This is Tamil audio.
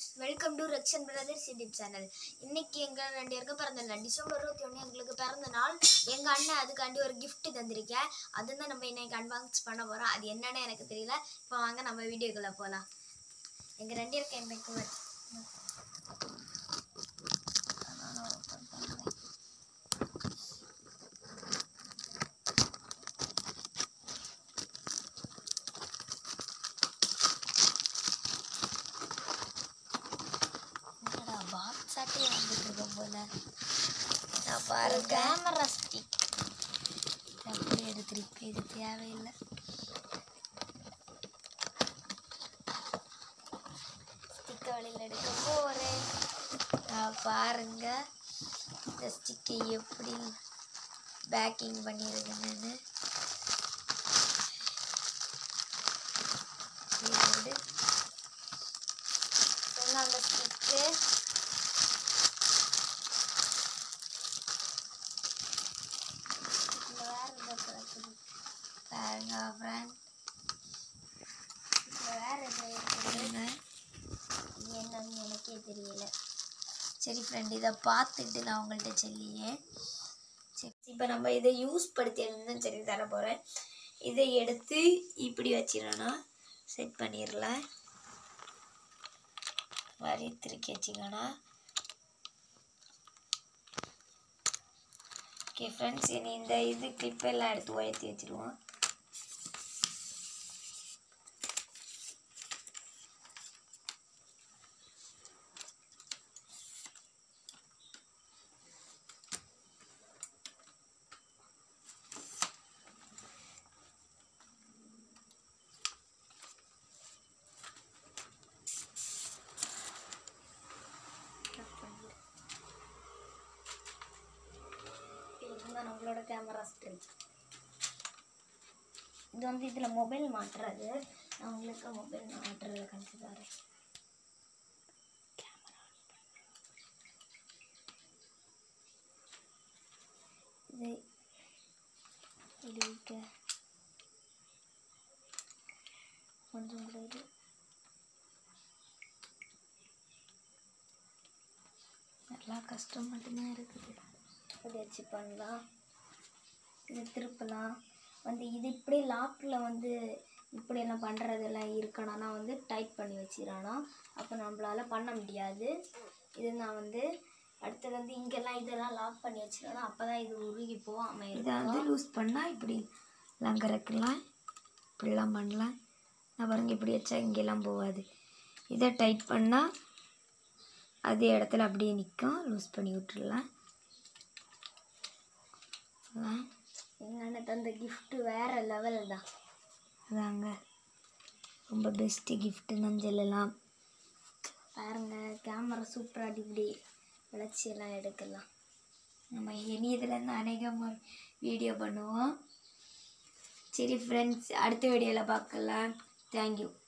Welcome to Rakshan brothers YouTube channel இன்னைக்கு எங்க ரெண்டு பேருக்கு பிறந்த நாள் டிசம்பர் இருபத்தி ஒன்று எங்களுக்கு பிறந்த நாள் எங்க அண்ணன் அதுக்காண்டி ஒரு gift தந்திருக்கேன் அதுதான் நம்ம இன்னைக்கு அன்பாக்ஸ் பண்ண போறோம் அது என்னன்னு எனக்கு தெரியல இப்போ வாங்க நம்ம வீடியோக்குள்ள போலாம் எங்க ரெண்டு பேருக்கு எனக்கு ஒரு- நானும் open பண்றேன். என்னடா பாக்ஸ் ஆட்டே வந்துட்டு இருக்கோம் போல நான் பாரு கேமரா ஸ்டிக் அப்படியே எடுத்துருக்கு இது தேவையில்லை ஸ்டிக்கை வழியில் எடுக்க போகிறேன் நான் பாருங்க இந்த ஸ்டிக்கை எப்படி பேக்கிங் பண்ணியிருக்கேன்னு இது சொன்ன அந்த ஸ்டிக்கு இந்த வேற இந்த கிடக்குது பாருங்க ஃப்ரெண்ட் இந்த வேற எது இருக்குதுங்க இது என்னன்னு எனக்கே தெரியல சரி ஃப்ரெண்ட் இதை பார்த்துட்டு நான் உங்கள்கிட்ட சொல்லியே சரி இப்போ நம்ம இதை யூஸ் படுத்தி சரி தர போகிறேன் இதை எடுத்து இப்படி வச்சிடணும் செட் பண்ணிடலாம் வரி திருக்கி வச்சுக்கணும் ஓகே ஃப்ரெண்ட்ஸ் இனி இந்த இது கிளிப்பெல்லாம் எடுத்து உயர்த்தி வச்சிருவோம் இதுதான் நம்மளோட கேமரா ஸ்க்ரீன் இது வந்து இதில் மொபைல் மாட்டுறது நான் உங்களுக்கு மொபைல் மாட்டுறதுல கணிச்சு தரேன் இது இது வைக்க கொஞ்சம் கூட இது நல்லா கஷ்டம் மட்டும்தான் இருக்குது இப்படி வச்சு பண்ணலாம் இது திருப்பலாம் வந்து இது இப்படி லாக்கில் வந்து இப்படியெல்லாம் பண்ணுறதெல்லாம் இருக்கணும்னா வந்து டைட் பண்ணி வச்சிடணும் அப்போ நம்மளால் பண்ண முடியாது இது நான் வந்து அடுத்தது வந்து இங்கெல்லாம் இதெல்லாம் லாக் பண்ணி வச்சிடணும் அப்போ தான் இது உருகி போகாமல் இதை வந்து லூஸ் பண்ணால் இப்படி லங்கறக்கலாம் இப்படிலாம் பண்ணலாம் நான் பாருங்க இப்படி வச்சா இங்கெல்லாம் போகாது இதை டைட் பண்ணால் அதே இடத்துல அப்படியே நிற்கும் லூஸ் பண்ணி விட்டுடலாம் எங்கள் அண்ணன் தந்த கிஃப்ட்டு வேறு லெவல் தான் அதாங்க ரொம்ப பெஸ்ட்டு கிஃப்ட்டுன்னு சொல்லலாம் பாருங்க கேமரா சூப்பராக இப்படி விளச்சி எல்லாம் எடுக்கலாம் நம்ம இனி இதுலேருந்து அநேகமாக வீடியோ பண்ணுவோம் சரி ஃப்ரெண்ட்ஸ் அடுத்த வீடியோவில் பார்க்கலாம் தேங்க்யூ